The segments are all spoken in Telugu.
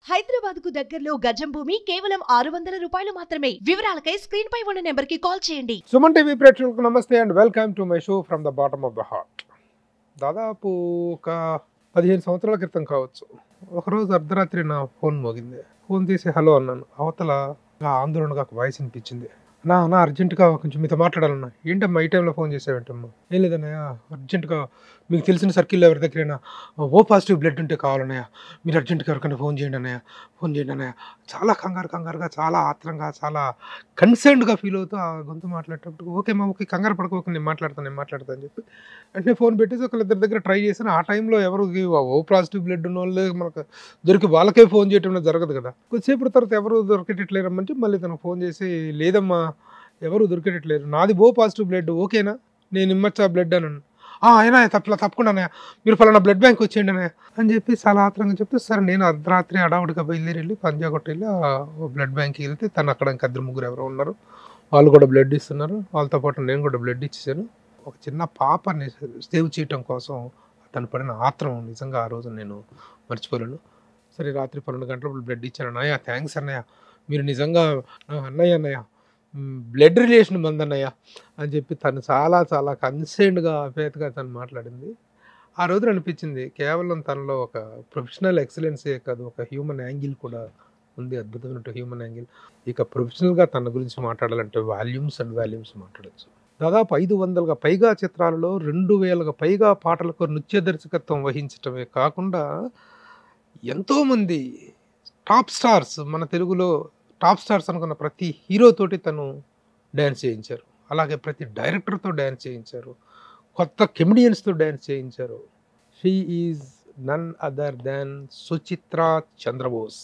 హైదరాబాద్ కు దగ్గరలో గజం భూమి కేవలం ఆరు వందల రూపాయలు మాత్రమే వివరాలకై స్క్రీన్ పై ఉన్న నెంబర్ కి కాల్ చేయండి సుమన్ టీవీ ప్రేక్షకులకు నమస్తే and welcome to my show from the bottom of the heart దాదాపు ఒక పదిహేను సంవత్సరాల క్రితం కావచ్చు ఒకరోజు అర్ధరాత్రి నా ఫోన్ మోగింది ఫోన్ తీసి హలో అన్నాను అవతల నా ఆందోళనగా ఒక వాయిస్ అనిపించింది నా నా అర్జెంటుగా కొంచెం మీతో మాట్లాడాలన్నా ఏంటమ్మా ఈ టైంలో ఫోన్ చేసావేంటమ్మా ఏం లేదన్నయ్య అర్జెంటుగా మీకు తెలిసిన సర్కిల్లో ఎవరి దగ్గరైనా ఓ పాజిటివ్ బ్లడ్ ఉంటే కావాలన్నయ్య మీరు అర్జెంటుగా ఎవరికైనా ఫోన్ చేయండి అన్నయ్య ఫోన్ చేయండి అన్నయ్య చాలా కంగారు కంగారుగా చాలా ఆత్రంగా చాలా కన్సర్న్డ్గా ఫీల్ అవుతూ ఆ గొంతు మాట్లాడేటప్పుడు ఓకే మా ఓకే కంగారు పడుకోక నేను మాట్లాడతాను నేను మాట్లాడతాను అని చెప్పి అంటే ఫోన్ పెట్టేసి ఒకళ్ళిద్దరి దగ్గర ట్రై చేశాను ఆ టైంలో ఎవరు ఓ పాజిటివ్ బ్లడ్ ఉన్న వాళ్ళు మనకు దొరికి వాళ్ళకే ఫోన్ చేయటం జరగదు కదా కొద్దిసేపు తర్వాత ఎవరు దొరికేటట్లేరమ్మంటే మళ్ళీ తనకు ఫోన్ చేసి లేదమ్మా ఎవరు దొరికేటట్లేరు నాది ఓ పాజిటివ్ బ్లడ్ ఓకేనా నేను ఇమ్మచ్చా బ్లడ్ అన్నాను "ఆ, అయినా తప్ప తప్పకుండా అన్నయ్య. మీరు ఫలానా బ్లడ్ బ్యాంక్ వచ్చేయండి అన్నయ్య అని చెప్పి చాలా ఆత్రంగా చెప్తే సరే నేను అర్ధరాత్రి అడావుడిగా బయలుదేరి వెళ్ళి పంజాగుట్ట వెళ్ళి ఆ బ్లడ్ బ్యాంక్కి వెళ్తే తను అక్కడ ఇంకా ఇద్దరు ముగ్గురు ఎవరో ఉన్నారు వాళ్ళు కూడా బ్లడ్ ఇస్తున్నారు వాళ్ళతో పాటు నేను కూడా బ్లడ్ ఇచ్చేసాను ఒక చిన్న పాపని సేవ్ చేయటం కోసం తను పడిన ఆత్రం నిజంగా ఆ రోజు నేను మర్చిపోలేను సరే రాత్రి పన్నెండు గంటలకు బ్లడ్ ఇచ్చాను అన్నయ్య థ్యాంక్స్ అన్నయ్య మీరు నిజంగా "ఆ, అన్నయ్య అన్నయ్య బ్లడ్ రిలేషన్ మందన్నయ్య అని చెప్పి తను చాలా చాలా కన్సర్న్డ్గా అపేతగా తను మాట్లాడింది ఆ రోజున అనిపించింది కేవలం తనలో ఒక ప్రొఫెషనల్ ఎక్సలెన్సే కాదు ఒక హ్యూమన్ యాంగిల్ కూడా ఉంది అద్భుతమైన హ్యూమన్ యాంగిల్ ఇక ప్రొఫెషనల్గా తన గురించి మాట్లాడాలంటే వాల్యూమ్స్ అండ్ వాల్యూమ్స్ మాట్లాడచ్చు దాదాపు ఐదు వందలుగా పైగా చిత్రాలలో రెండు వేలకు పైగా పాటలకు నృత్య దర్శకత్వం వహించటమే కాకుండా ఎంతోమంది టాప్ స్టార్స్ మన తెలుగులో టాప్ స్టార్స్ అనుకున్న ప్రతి హీరోతోటి తను డ్యాన్స్ చేయించారు అలాగే ప్రతి డైరెక్టర్తో డ్యాన్స్ చేయించారు కొత్త కెమిడియన్స్తో డ్యాన్స్ చేయించారు she is none other than Suchitra Chandrabose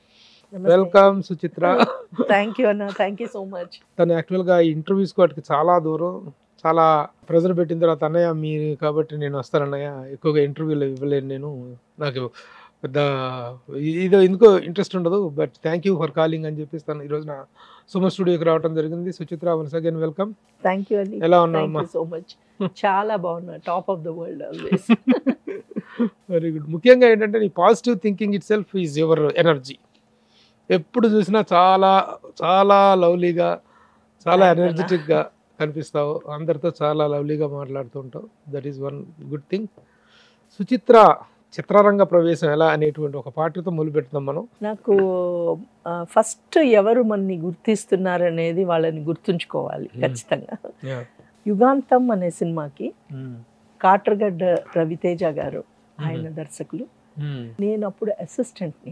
welcome Suchitra thank you అన్న థ్యాంక్ యూ సో మచ్ తను యాక్చువల్గా ఈ ఇంటర్వ్యూస్ వాటికి చాలా దూరం చాలా ప్రెజర్ పెట్టిన తర్వాత అన్నయ్య మీరు కాబట్టి నేను వస్తాను అన్నయ్య ఎక్కువగా ఇంటర్వ్యూలు ఇవ్వలేను నేను నాకు పెద్ద ఇదో ఎందుకో ఇంట్రెస్ట్ ఉండదు but thank you for calling అని చెప్పేసి తను ఈరోజు నా సుమ స్టూడియోకి రావడం జరిగింది Suchitra once again welcome thank you అండి ఎలా థ్యాంక్ ఉన్నావమ్మా యూ సో మచ్ చాలా బాగున్నా top of the world always very good ముఖ్యంగా ఏంటంటే నీ positive thinking itself is your energy ఎప్పుడు చూసినా చాలా చాలా లవ్లీగా చాలా Thanks, అన్న. ఎనర్జెటిక్గా కనిపిస్తావు అందరితో చాలా లవ్లీగా మాట్లాడుతుంటావు that is one good thing Suchitra చిత్రరంగ ప్రవేశం ఎలా అనేటువంటి ఒక పాటతో మొదలు పెడతాం మనం నాకు ఫస్ట్ ఎవరు మనని గుర్తిస్తున్నారనేది వాళ్ళని గుర్తుంచుకోవాలి Hmm. ఖచ్చితంగా యుగాంతం అనే సినిమాకి కాటర్గడ్డ రవితేజ గారు ఆయన దర్శకులు నేను అప్పుడు అసిస్టెంట్ని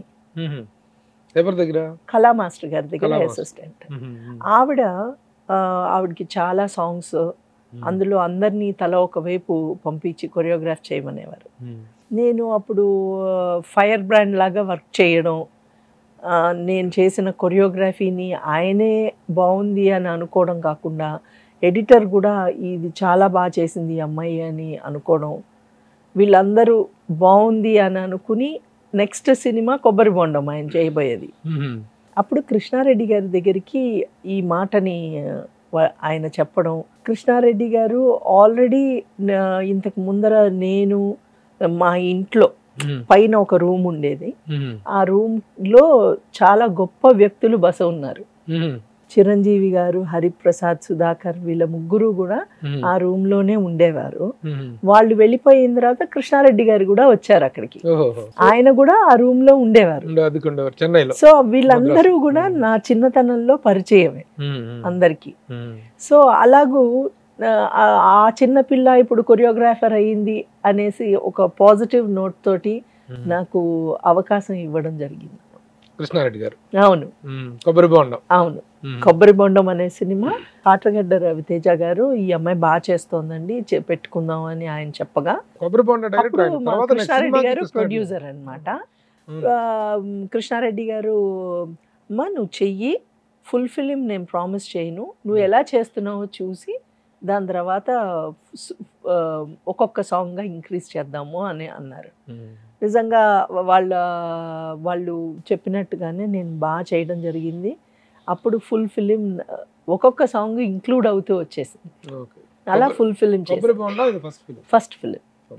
ఎవరి దగ్గర కళా మాస్టర్ గారి దగ్గర కళా మాస్టర్. అసిస్టెంట్ ఆవిడ ఆ, ఆవిడకి చాలా సాంగ్స్ అందులో అందరినీ తల ఒకవైపు పంపించి కొరియోగ్రాఫ్ చేయమనేవారు నేను అప్పుడు ఫైర్ బ్రాండ్ లాగా వర్క్ చేయడం ఆ, నేను చేసిన కొరియోగ్రఫీని ఆయనే బాగుంది అని అనుకోవడం కాకుండా ఎడిటర్ కూడా ఇది చాలా బాగా చేసింది ఈ అమ్మాయి అని అనుకోవడం వీళ్ళందరూ బాగుంది అని అనుకుని నెక్స్ట్ సినిమా కొబ్బరి బొండం ఆయన చేయబోయేది అప్పుడు కృష్ణారెడ్డి గారి దగ్గరికి ఈ మాటని ఆ, వ- ఆయన చెప్పడం కృష్ణారెడ్డి గారు ఆల్రెడీ ఇంతకు ముందర నేను మా ఇంట్లో పైన ఒక రూమ్ ఉండేది ఆ రూమ్ లో చాలా గొప్ప వ్యక్తులు బస ఉన్నారు చిరంజీవి గారు హరిప్రసాద్ సుధాకర్ వీళ్ళ ముగ్గురు కూడా ఆ రూమ్ లోనే ఉండేవారు వాళ్ళు వెళ్ళిపోయిన తర్వాత కృష్ణారెడ్డి గారు కూడా వచ్చారు అక్కడికి ఓహో ఆయన కూడా ఆ రూమ్ లో ఉండేవారు అదుకుండేవారు చెన్నైలో సో వీళ్ళందరూ కూడా నా చిన్నతనంలో పరిచయమే అందరికి సో అలాగూ ఆ, ఆ చిన్న పిల్ల ఇప్పుడు కొరియోగ్రాఫర్ అయ్యింది అనేసి ఒక పాజిటివ్ నోట్ తోటి నాకు అవకాశం ఇవ్వడం జరిగింది కృష్ణారెడ్డి గారు అవును ఉమ్, కొబ్బరి బొండం అవును ఉమ్. కొబ్బరి బొండం అనే సినిమా కాటగడ్డ రవితేజ గారు ఈ అమ్మాయి బాగా చేస్తోందండి చే- పెట్టుకుందాం అని ఆయన చెప్పగా కొబ్బరి బొండ డైరెక్టర్ అప్పుడు మా కృష్ణారెడ్డి గారు ప్రొడ్యూసర్ అన్నమాట ఆ, కృష్ణారెడ్డి గారు అమ్మా నువ్వు చెయ్యి ఫుల్ ఫిలిం నేను ప్రామిస్ చేయను నువ్వు ఎలా చేస్తున్నావో చూసి దాని తర్వాత స్- ఆ, ఒక్కొక్క సాంగ్గా ఇంక్రీజ్ చేద్దాము అని అన్నారు నిజంగా వాళ్ళ వాళ్ళు చెప్పినట్టుగానే నేను బాగా చేయడం జరిగింది అప్పుడు ఫుల్ ఫిలిం ఒక్కొక్క సాంగ్ ఇంక్లూడ్ అవుతూ వచ్చేసింది అలా ఫుల్ ఫిలిం కొబ్బరి బొండ ఇది ఫస్ట్ ఫిలిం ఫస్ట్ ఫిలిం కొబ్బరి బొండ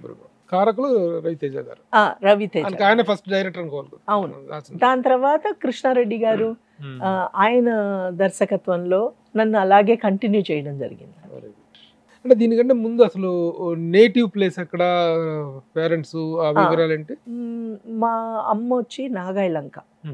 కారకులు రవితేజ గారు ఆ, రవితేజ ఆయనకి ఆయన ఫస్ట్ డైరెక్టర్ అనుకోవాలి అవును. రాసింది. దాని తర్వాత కృష్ణారెడ్డి గారు ఉమ్. ఆ, ఆయన దర్శకత్వంలో నన్ను అలాగే కంటిన్యూ చేయడం జరిగింది Very good. అంటే దీనికంటే ముందు అసలు నేటివ్ ప్లేస్ ఎక్కడ పేరెంట్స్ ఆ వివరాలు ఏంటి మ్, మా అమ్మ వచ్చి నాగాయలంక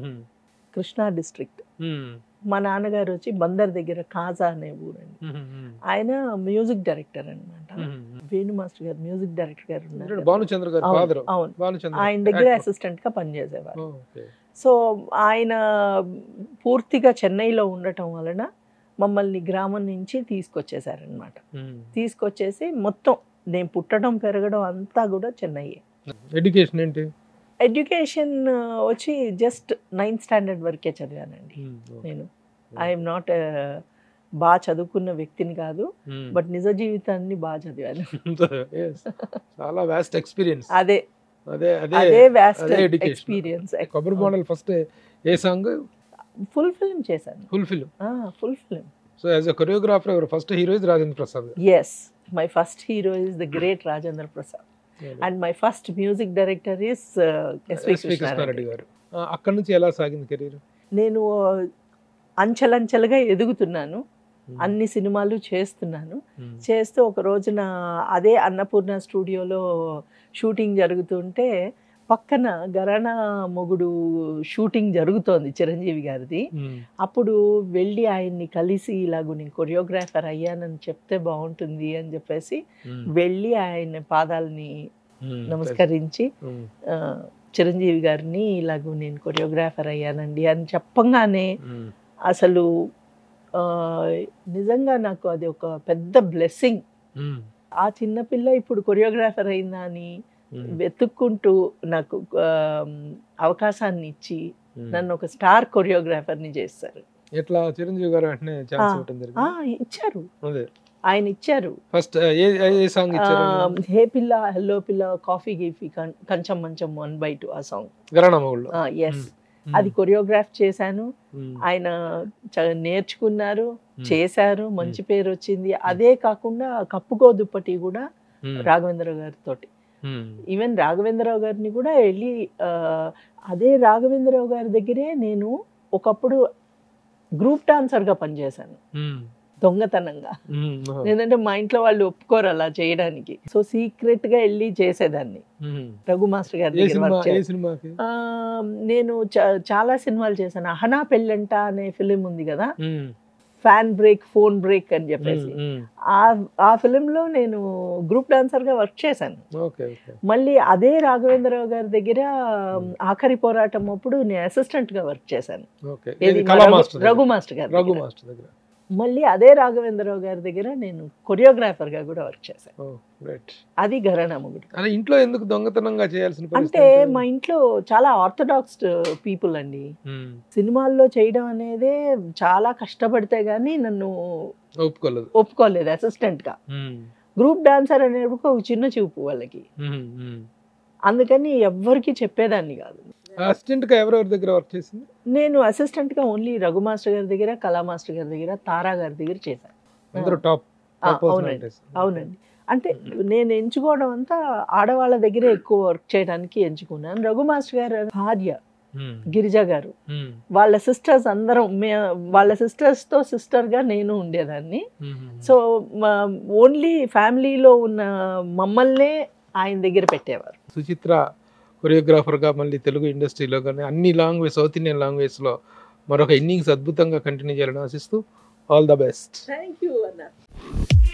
కృష్ణా డిస్ట్రిక్ట్ మా నాన్నగారు వచ్చి బందర్ దగ్గర కాజా అనే ఊరండి ఆయన మ్యూజిక్ డైరెక్టర్ అన్నమాట వేణు మాస్టర్ గారు మ్యూజిక్ డైరెక్టర్ గారు ఉన్నారు కదా. భానుచంద్ర గారు అవును, ఫాదర్ అవును భానుచంద్ర ఆయన దగ్గర actor. అసిస్టెంట్ గా పనిచేసేవారు Oh, okay. సో ఆయన పూర్తిగా చెన్నైలో ఉండటం వలన మమ్మల్ని గ్రామం నుంచి తీసుకొచ్చేసారనమాట ఉమ్. తీసుకొచ్చేసి మొత్తం నేను పుట్టడం పెరగడం అంతా కూడా చెన్నైయే ఎడ్యుకేషన్ ఏంటి ఎడ్యుకేషన్ వచ్చి జస్ట్ నైన్త్ స్టాండర్డ్ వరకే చదివానండి ఉమ్, okay. నేను ఐఎమ్ నాట్ బాగా చదువుకున్న వ్యక్తిని కాదు ఉమ్. బట్ నిజ జీవితాన్ని బాగా చదివాను Yes. చాలా వ్యాస్ట్ ఎక్స్పీరియన్స్ అదే అదే అదే అదే వ్యాస్ట్ అదే education. ఎక్స్పీరియన్స్ కొబ్బరి model first a song full film చేశాను full film full film so as a choreographer ఎవరు first hero is Rajendra Prasad yes my first hero is the great Rajendra Prasad and my first music director is SV SV Krishna Reddy garu ఆ, అక్కడి నుంచి ఎలా సాగింది కెరీర్ నేను అంచెలంచెలుగా ఎదుగుతున్నాను అన్ని సినిమాలు చేస్తున్నాను చేస్తూ ఒక రోజున అదే అన్నపూర్ణ స్టూడియోలో షూటింగ్ జరుగుతుంటే పక్కన గరానా మొగుడు షూటింగ్ జరుగుతోంది చిరంజీవి గారిది అప్పుడు వెళ్ళి ఆయన్ని కలిసి ఇలాగ నేను కొరియోగ్రాఫర్ అయ్యానని చెప్తే బాగుంటుంది అని చెప్పేసి వెళ్ళి ఆయన పాదాలని నమస్కరించి ఆ, చిరంజీవి గారిని ఇలాగ నేను కొరియోగ్రాఫర్ అయ్యానండి అని చెప్పంగానే అసలు ఆ, నిజంగా నాకు అది ఒక పెద్ద బ్లెస్సింగ్ ఆ చిన్నపిల్ల ఇప్పుడు కొరియోగ్రాఫర్ అయిందా అని వెతుక్కుంటూ నాకు ఆ, అవకాశాన్ని ఇచ్చి నన్ను ఒక స్టార్ కొరియోగ్రాఫర్ని చేస్తారు ఎట్లా చిరంజీవి గారు వెంటనే ఛాన్స్ ఆ. ఇవ్వటం ఆ, జరిగింది ఇచ్చారు అదే ఆయన ఇచ్చారు ఫస్ట్ ఏ ఏ సాంగ్ ఇచ్చారు ఆ, హే పిల్ల హెల్లో పిల్ల కాఫీ గీఫీ కం- కంచం మంచం వన్ బై టూ ఆ సాంగ్ గరాణ మొగుళ్ళు ఎస్ అది కొరియోగ్రాఫ్ చేశాను ఆయన చ- నేర్చుకున్నారు చేశారు మంచి పేరు వచ్చింది అదే కాకుండా కప్పుకో దుప్పటి కూడా రాఘవేంద్రరావు గారితో ఈవెన్ రాఘవేంద్రరావు గారిని కూడా వెళ్ళి ఆ, అదే రాఘవేంద్రరావు గారి దగ్గరే నేను ఒకప్పుడు గ్రూప్ డాన్సర్గా పనిచేశాను దొంగతనంగా లేదంటే మా ఇంట్లో వాళ్ళు ఒప్పుకోరు అలా చేయడానికి సో సీక్రెట్ గా వెళ్ళి చేసేదాన్ని రఘు మాస్టర్ గారి ఏ దగ్గర సినిమా work ఏ చేసి- సినిమాకి ఆ, నేను చ- చాలా సినిమాలు చేశాను అహనా పెళ్ళంట అనే ఫిలిం ఉంది కదా ఫ్యాన్ బ్రేక్ ఫోన్ బ్రేక్ అని చెప్పేసి ఆ ఆ ఫిలిం లో నేను గ్రూప్ డాన్సర్ గా వర్క్ చేశాను ఓకే ఓకే మళ్ళీ అదే రాఘవేంద్రరావు గారి దగ్గర ఆఖరి పోరాటం అప్పుడు నేను అసిస్టెంట్ గా వర్క్ చేశాను ఓకే ఏది మా కళా రఘు- మాస్టర్ దగ్గర. రఘు మాస్టర్ గారు రఘు మాస్టర్ దగ్గర మళ్ళీ అదే రాఘవేంద్రరావు గారి దగ్గర నేను కొరియోగ్రాఫర్ గా కూడా వర్క్ చేశాను ఓ రైట్ అది ఘరానామగుడు అలా ఇంట్లో ఎందుకు దొంగతనంగా చేయాల్సిన అంటే పరిస్థితి మా ఇంట్లో చాలా ఆర్థడాక్స్ పీపుల్ అండి ఉమ్, సినిమాల్లో చేయడం అనేది చాలా కష్టపడితే గానీ నన్ను ఒప్పుకోలేదు ఒప్పుకోలేదు అసిస్టెంట్ గా ఉమ్, గ్రూప్ డాన్సర్ అనేప్పుడు ఒక చిన్న చూపు వాళ్ళకి ఉమ్, ఉమ్. అందుకని ఎవ్వరికి చెప్పేదాన్ని కాదు అసిస్టెంట్ గా ఎవరెవరి దగ్గర వర్క్ చేసింది నేను అసిస్టెంట్ గా ఓన్లీ రఘు మాస్టర్ గారి దగ్గర కళా మాస్టర్ గారి దగ్గర తారా గారి దగ్గర చేశాను అందరూ టాప్ ఆ, అవునండి అవునండి అంటే నేను ఎంచుకోవడం అంతా ఆడవాళ్ళ దగ్గరే ఎక్కువ వర్క్ చేయడానికి ఎంచుకున్నాను రఘు మాస్టర్ గారు భార్య గిరిజ గారు వాళ్ళ సిస్టర్స్ అందరం మే వాళ్ళ sisters తో సిస్టర్ గా నేను ఉండేదాన్ని సో ఓన్లీ ఫ్యామిలీలో ఉన్న మమ్మల్నే ఆయన దగ్గర పెట్టేవారు సుచిత్ర కొరియోగ్రాఫర్ గా మళ్ళీ తెలుగు ఇండస్ట్రీలో కానీ అన్ని లాంగ్వేజ్ సౌత్ ఇండియన్ లాంగ్వేజ్ లో మరొక ఇన్నింగ్స్ అద్భుతంగా కంటిన్యూ చేయాలని ఆశిస్తూ all the best thank you అన్న